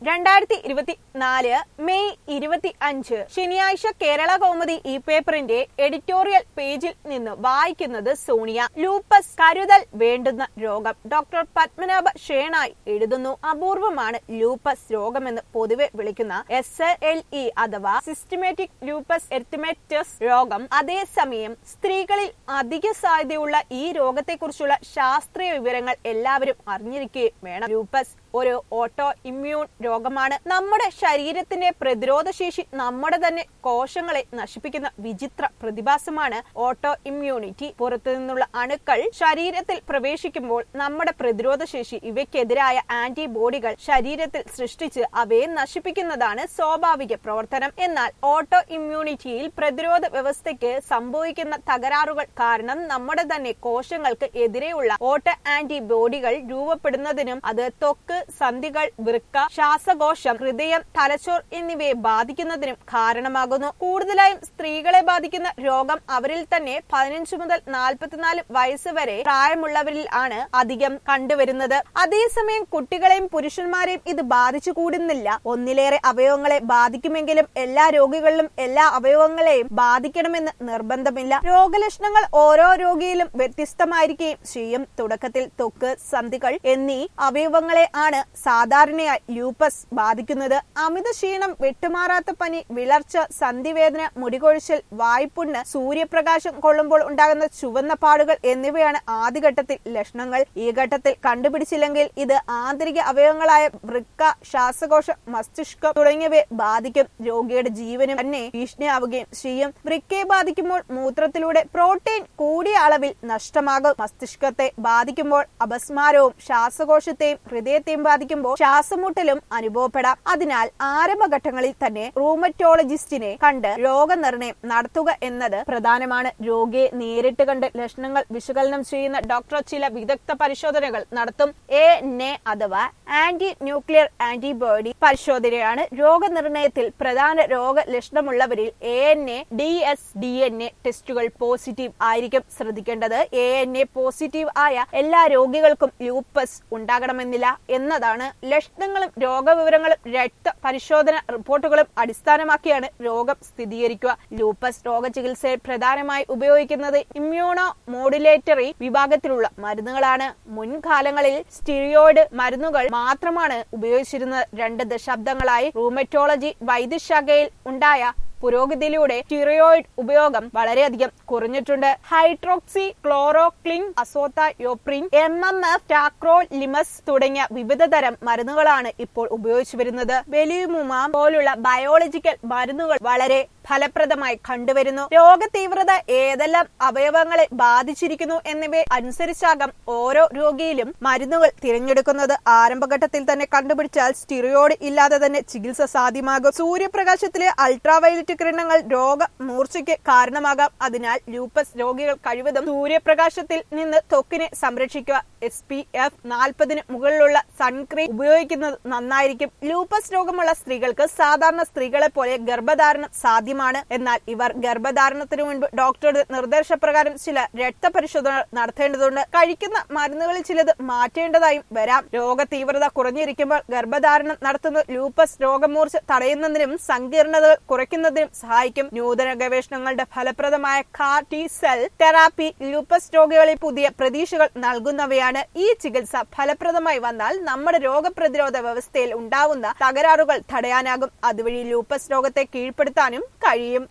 രണ്ടായിരത്തി ഇരുപത്തിനാല് മെയ് ഇരുപത്തി അഞ്ച് ശനിയാഴ്ച കേരള കൗമുദി ഈ പേപ്പറിന്റെ എഡിറ്റോറിയൽ പേജിൽ നിന്ന് വായിക്കുന്നത് സോണിയ ലൂപ്പസ് കരുതൽ വേണ്ടുന്ന രോഗം ഡോക്ടർ പത്മനാഭ ഷേണായി എഴുതുന്നു അപൂർവമാണ് ലൂപ്പസ് രോഗമെന്ന് പൊതുവെ വിളിക്കുന്ന എസ് എൽ ഇ അഥവാ സിസ്റ്റമാറ്റിക് ലൂപ്പസ് എർത്തിമെറ്റസ് രോഗം അതേസമയം സ്ത്രീകളിൽ അധിക സാധ്യതയുള്ള ഈ രോഗത്തെക്കുറിച്ചുള്ള ശാസ്ത്രീയ വിവരങ്ങൾ എല്ലാവരും അറിഞ്ഞിരിക്കുകയും വേണം ലൂപ്പസ് ഒരു ഓട്ടോ ഇമ്മ്യൂൺ രോഗമാണ് നമ്മുടെ ശരീരത്തിന്റെ പ്രതിരോധ ശേഷി നമ്മുടെ തന്നെ കോശങ്ങളെ നശിപ്പിക്കുന്ന വിചിത്ര പ്രതിഭാസമാണ് ഓട്ടോ ഇമ്മ്യൂണിറ്റി പുറത്തു നിന്നുള്ള അണുക്കൾ ശരീരത്തിൽ പ്രവേശിക്കുമ്പോൾ നമ്മുടെ പ്രതിരോധ ശേഷി ഇവയ്ക്കെതിരായ ആന്റിബോഡികൾ ശരീരത്തിൽ സൃഷ്ടിച്ച് അവയെ നശിപ്പിക്കുന്നതാണ് സ്വാഭാവിക പ്രവർത്തനം എന്നാൽ ഓട്ടോ ഇമ്മ്യൂണിറ്റിയിൽ പ്രതിരോധ വ്യവസ്ഥയ്ക്ക് സംഭവിക്കുന്ന തകരാറുകൾ കാരണം നമ്മുടെ തന്നെ കോശങ്ങൾക്ക് എതിരെയുള്ള ഓട്ടോ ആന്റിബോഡികൾ രൂപപ്പെടുന്നതിനും അത് ത്വക്ക് സന്ധികൾ വൃക്ക ശ്വാസകോശം ഹൃദയം തലച്ചോർ എന്നിവയെ ബാധിക്കുന്നതിനും കാരണമാകുന്നു കൂടുതലായും സ്ത്രീകളെ ബാധിക്കുന്ന രോഗം അവരിൽ തന്നെ പതിനഞ്ച് മുതൽ നാൽപ്പത്തിനാല് വയസ്സ് വരെ പ്രായമുള്ളവരിൽ ആണ് അധികം കണ്ടുവരുന്നത് അതേസമയം കുട്ടികളെയും പുരുഷന്മാരെയും ഇത് ബാധിച്ചു കൂടുന്നില്ല ഒന്നിലേറെ അവയവങ്ങളെ ബാധിക്കുമെങ്കിലും എല്ലാ രോഗികളിലും എല്ലാ അവയവങ്ങളെയും ബാധിക്കണമെന്ന് നിർബന്ധമില്ല രോഗലക്ഷണങ്ങൾ ഓരോ രോഗിയിലും വ്യത്യസ്തമായിരിക്കുകയും ചെയ്യും തുടക്കത്തിൽ ത്വക്ക് സന്ധികൾ എന്നീ അവയവങ്ങളെ ആണ് സാധാരണയായി ലൂപ്പസ് ബാധിക്കുന്നത് അമിത ക്ഷീണം വിട്ടുമാറാത്ത പനി വിളർച്ച സന്ധിവേദന മുടികൊഴിച്ചൽ വായ്പുണ്ണ് സൂര്യപ്രകാശം കൊള്ളുമ്പോൾ ഉണ്ടാകുന്ന ചുവന്ന പാടുകൾ എന്നിവയാണ് ആദ്യഘട്ടത്തിൽ ലക്ഷണങ്ങൾ ഈ ഘട്ടത്തിൽ കണ്ടുപിടിച്ചില്ലെങ്കിൽ ഇത് ആന്തരിക അവയവങ്ങളായ വൃക്ക ശ്വാസകോശം മസ്തിഷ്കം തുടങ്ങിയവയെ ബാധിക്കും രോഗിയുടെ ജീവനും തന്നെ ഭീഷണിയാവുകയും ചെയ്യും വൃക്കയെ ബാധിക്കുമ്പോൾ മൂത്രത്തിലൂടെ പ്രോട്ടീൻ കൂടിയ അളവിൽ നഷ്ടമാകും മസ്തിഷ്കത്തെ ബാധിക്കുമ്പോൾ അപസ്മാരവും ശ്വാസകോശത്തെയും ഹൃദയത്തെയും ബാധിക്കുമ്പോൾ ശ്വാസമുട്ടലും അനുഭവപ്പെടാം അതിനാൽ ആരംഭഘട്ടങ്ങളിൽ തന്നെ റൂമറ്റോളജിസ്റ്റിനെ കണ്ട് രോഗനിർണയം നടത്തുക എന്നത് പ്രധാനമാണ് രോഗിയെ നേരിട്ട് കണ്ട് ലക്ഷണങ്ങൾ വിശകലനം ചെയ്യുന്ന ഡോക്ടർ ചില വിദഗ്ധ പരിശോധനകൾ നടത്തും എ എൻ എ അഥവാ ആന്റി ന്യൂക്ലിയർ ആന്റിബോഡി പരിശോധനയാണ് രോഗനിർണയത്തിൽ പ്രധാന രോഗ ലക്ഷണമുള്ളവരിൽ A N A D S D N A ടെസ്റ്റുകൾ പോസിറ്റീവ് ആയിരിക്കും ശ്രദ്ധിക്കേണ്ടത് എ എൻ എ പോസിറ്റീവ് ആയ എല്ലാ രോഗികൾക്കും ലൂപ്പസ് ഉണ്ടാകണമെന്നില്ല എന്നതാണ് ലക്ഷണങ്ങളും രോഗവിവരങ്ങളും രക്ത പരിശോധന റിപ്പോർട്ടുകളും അടിസ്ഥാനമാക്കിയാണ് രോഗം സ്ഥിരീകരിക്കുക ലൂപ്പസ് രോഗചികിത്സയിൽ പ്രധാനമായി ഉപയോഗിക്കുന്നത് ഇമ്മ്യൂണോ മോഡുലേറ്ററി വിഭാഗത്തിലുള്ള മരുന്നുകളാണ് മുൻകാലങ്ങളിൽ സ്റ്റിറിയോയിഡ് മരുന്നുകൾ മാത്രമാണ് ഉപയോഗിച്ചിരുന്നത് രണ്ട് ദശാബ്ദങ്ങളായി റൂമറ്റോളജി വൈദ്യശാഖയിൽ ഉണ്ടായ പുരോഗതിയിലൂടെ സ്റ്റിറിയോയിഡ് ഉപയോഗം വളരെയധികം കുറഞ്ഞിട്ടുണ്ട് hydroxychloroquine azathioprine M M F tacrolimus തുടങ്ങിയ വിവിധ തരം മരുന്നുകളാണ് ഇപ്പോൾ ഉപയോഗിച്ചു വരുന്നത് വെലിയുമുമാം പോലുള്ള ബയോളജിക്കൽ മരുന്നുകൾ വളരെ ഫലപ്രദമായി കണ്ടുവരുന്നു രോഗതീവ്രത ഏതെല്ലാം അവയവങ്ങളെ ബാധിച്ചിരിക്കുന്നു എന്നിവയെ അനുസരിച്ചാകാം ഓരോ രോഗിയിലും മരുന്നുകൾ തിരഞ്ഞെടുക്കുന്നത് ആരംഭഘട്ടത്തിൽ തന്നെ കണ്ടുപിടിച്ചാൽ സ്റ്റിറിയോഡ് ഇല്ലാതെ തന്നെ ചികിത്സ സാധ്യമാകും സൂര്യപ്രകാശത്തിലെ അൾട്രാവയലറ്റ് കിരണങ്ങൾ രോഗ മൂർച്ചയ്ക്ക് കാരണമാകാം അതിനാൽ ലൂപ്പസ് രോഗികൾ കഴിവതും സൂര്യപ്രകാശത്തിൽ നിന്ന് ത്വക്കിനെ സംരക്ഷിക്കുക എസ് പി എഫ് നാൽപ്പതിന് മുകളിലുള്ള സൺക്രീം ഉപയോഗിക്കുന്നത് നന്നായിരിക്കും ലൂപ്പസ് രോഗമുള്ള സ്ത്രീകൾക്ക് സാധാരണ സ്ത്രീകളെ പോലെ ഗർഭധാരണം സാധ്യമാണ് എന്നാൽ ഇവർ ഗർഭധാരണത്തിനു മുൻപ് ഡോക്ടറുടെ നിർദ്ദേശപ്രകാരം ചില രക്തപരിശോധന നടത്തേണ്ടതുണ്ട് കഴിക്കുന്ന മരുന്നുകളിൽ ചിലത് മാറ്റേണ്ടതായും വരാം രോഗ തീവ്രത കുറഞ്ഞിരിക്കുമ്പോൾ ഗർഭധാരണം നടത്തുന്ന ലൂപ്പസ് രോഗമൂർച്ച തടയുന്നതിനും സങ്കീർണതകൾ കുറയ്ക്കുന്നതിനും സഹായിക്കും നൂതന ഗവേഷണങ്ങളുടെ ഫലപ്രദമായ CAR T cell therapy lupus രോഗികളിൽ പുതിയ പ്രതീക്ഷകൾ നൽകുന്നവയാണ് ഈ ചികിത്സ ഫലപ്രദമായി വന്നാൽ നമ്മുടെ രോഗപ്രതിരോധ വ്യവസ്ഥയിൽ ഉണ്ടാവുന്ന തകരാറുകൾ തടയാനാകും അതുവഴി ലൂപ്പസ് രോഗത്തെ കീഴ്പ്പെടുത്താനും കഴിയും